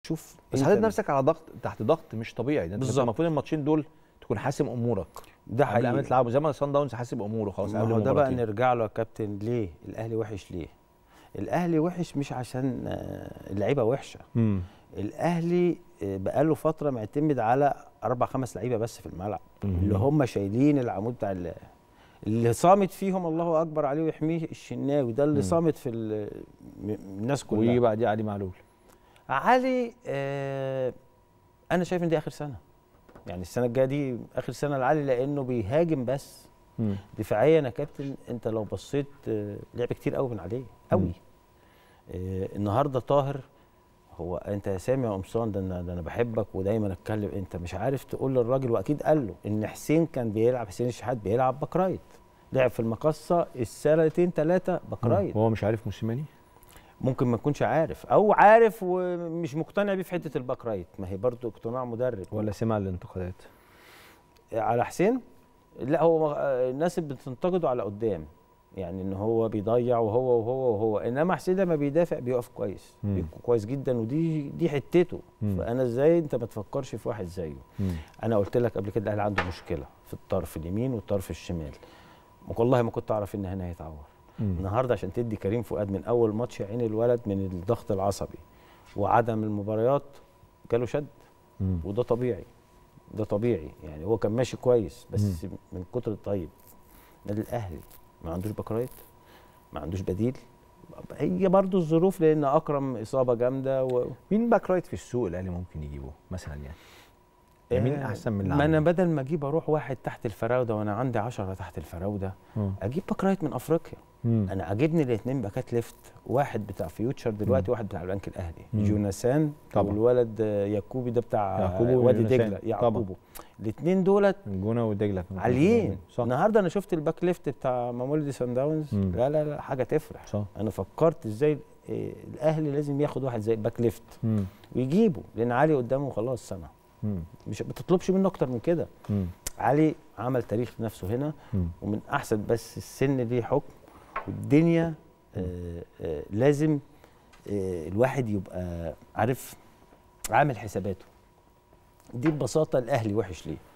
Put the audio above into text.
شوف بس أنت حاطط نفسك على ضغط تحت ضغط مش طبيعي ده انت بالظبط. المفروض الماتشين دول تكون حاسم امورك ده قبل ما حقيقي تلعبوا زي ما صن داونز حاسب اموره خلاص ما قبل هو ده بقى المباراتين. نرجع له يا كابتن ليه الاهلي وحش ليه الاهلي وحش مش عشان آه، اللعيبه وحشه مم. الاهلي آه، بقاله فتره معتمد على اربع خمس لعيبه بس في الملعب مم. اللي هم شايلين العمود بتاع ال- اللي صامت فيهم الله اكبر عليه ويحميه الشناوي ده اللي مم. صامت في ال- م- الناس كلها ويجي بعديه علي معلول علي آه انا شايف ان دي اخر سنه يعني السنه الجايه دي اخر سنه لعلي لانه بيهاجم بس مم. دفاعيا يا كابتن انت لو بصيت آه، لعب كتير قوي من عليه قوي مم. آه النهارده طاهر هو انت يا سامي يا قمصان ده انا ده انا بحبك ودايما اتكلم انت مش عارف تقول للراجل واكيد قال له ان حسين كان بيلعب حسين الشحات بيلعب باك رايت لعب في المقصه السنتين ثلاثه باك رايت وهو مش عارف موسيماني ممكن ما يكونش عارف او عارف ومش مقتنع بيه في حته الباك رايت ما هي برضو اقتناع مدرب ولا سمع الانتقادات على حسين لا هو آه، الناس اللي بتنتقده على قدام يعني ان هو بيضيع وهو وهو وهو انما حسين لما بيدافع بيقف كويس مم. بيكون كويس جدا ودي دي حتته مم. فانا ازاي انت ما تفكرش في واحد زيه مم. انا قلت لك قبل كده الاهلي عنده مشكله في الطرف اليمين والطرف الشمال والله ما كنت اعرف ان هنا هيتعور مم. النهارده عشان تدي كريم فؤاد من اول ماتش عين الولد من الضغط العصبي وعدم المباريات جاله شد مم. وده طبيعي ده طبيعي يعني هو كان ماشي كويس بس من كتر الطيب نادي الاهلي ما عندوش باك رايت ما عندوش بديل هي برضو الظروف لان اكرم اصابه جامده و... مين باك رايت في السوق الاهلي ممكن يجيبه مثلا يعني يعني مين آه، احسن من اللي ما انا عنده؟ بدل ما اجيب اروح واحد تحت الفراوده وانا عندي 10 تحت الفراوده مم. اجيب باك رايت من افريقيا مم. انا عاجبني الاثنين باكات ليفت واحد بتاع فيوتشر دلوقتي واحد بتاع البنك الاهلي مم. جوناثان طبعا. والولد آه، يعقوبي ده بتاع يعقوبو وادي ويونسان. دجله طبعا. يعقوبو الاثنين دولت الجونه ودجله كانوا عاليين صح النهارده انا شفت الباك ليفت بتاع مامولدي سان داونز مم. لا لا لا حاجه تفرح صح انا فكرت ازاي إيه، الاهلي لازم ياخد واحد زي الباك ليفت مم. ويجيبه لان علي قدامه خلاص سنه مم. مش بتطلبش منه اكتر من كده مم. علي عمل تاريخ نفسه هنا مم. ومن احسن بس السن ليه حكم والدنيا آه آه لازم آه الواحد يبقى عارف عامل حساباته دي ببساطه الاهلي وحش ليه